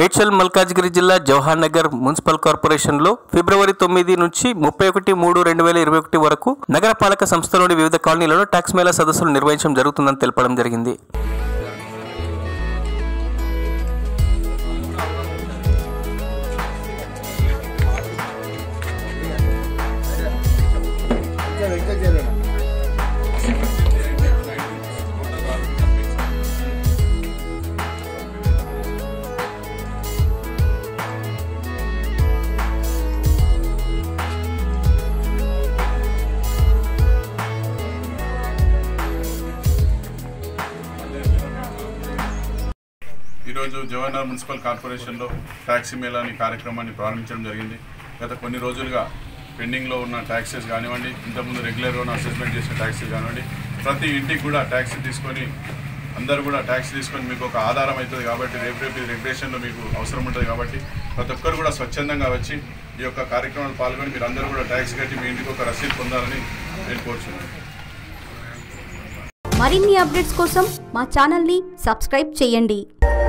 మేడ్చల్ మల్కాజ్గిరి జిల్లా జవహర్ నగర్ మున్సిపల్ కార్పొరేషన్లో ఫిబ్రవరి తొమ్మిది నుంచి ముప్పై ఒకటి మూడు రెండు వేల ఇరవై ఒకటి వరకు నగరపాలక సంస్థలోని వివిధ కాలనీలలో ట్యాక్స్ మేళా సదస్సులు నిర్వహించడం జరుగుతుందని తెలపడం జరిగింది ఈరోజు జవహర్లాల్ మున్సిపల్ కార్పొరేషన్లో ట్యాక్సీ మేళా అనే కార్యక్రమాన్ని ప్రారంభించడం జరిగింది గత కొన్ని రోజులుగా పెండింగ్లో ఉన్న ట్యాక్సెస్ కానివ్వండి ఇంతకుముందు రెగ్యులర్గా ఉన్న అసెస్మెంట్ చేసిన ట్యాక్సీ కానివ్వండి ప్రతి ఇంటికి కూడా ట్యాక్సీ తీసుకొని అందరూ కూడా ట్యాక్సీ తీసుకొని మీకు ఒక ఆధారం అవుతుంది కాబట్టి రేపు రేపు ఇది రెగ్యులేషన్లో మీకు అవసరం ఉంటుంది కాబట్టి ప్రతి ఒక్కరు కూడా స్వచ్ఛందంగా వచ్చి ఈ యొక్క కార్యక్రమంలో పాల్గొని మీరు అందరూ కూడా ట్యాక్సీ కట్టి మీ ఇంటికి ఒక రసీదు పొందాలని నేను కోరుచున్నాను మరిన్ని అప్డేట్స్ కోసం మా ఛానల్ని సబ్స్క్రైబ్ చేయండి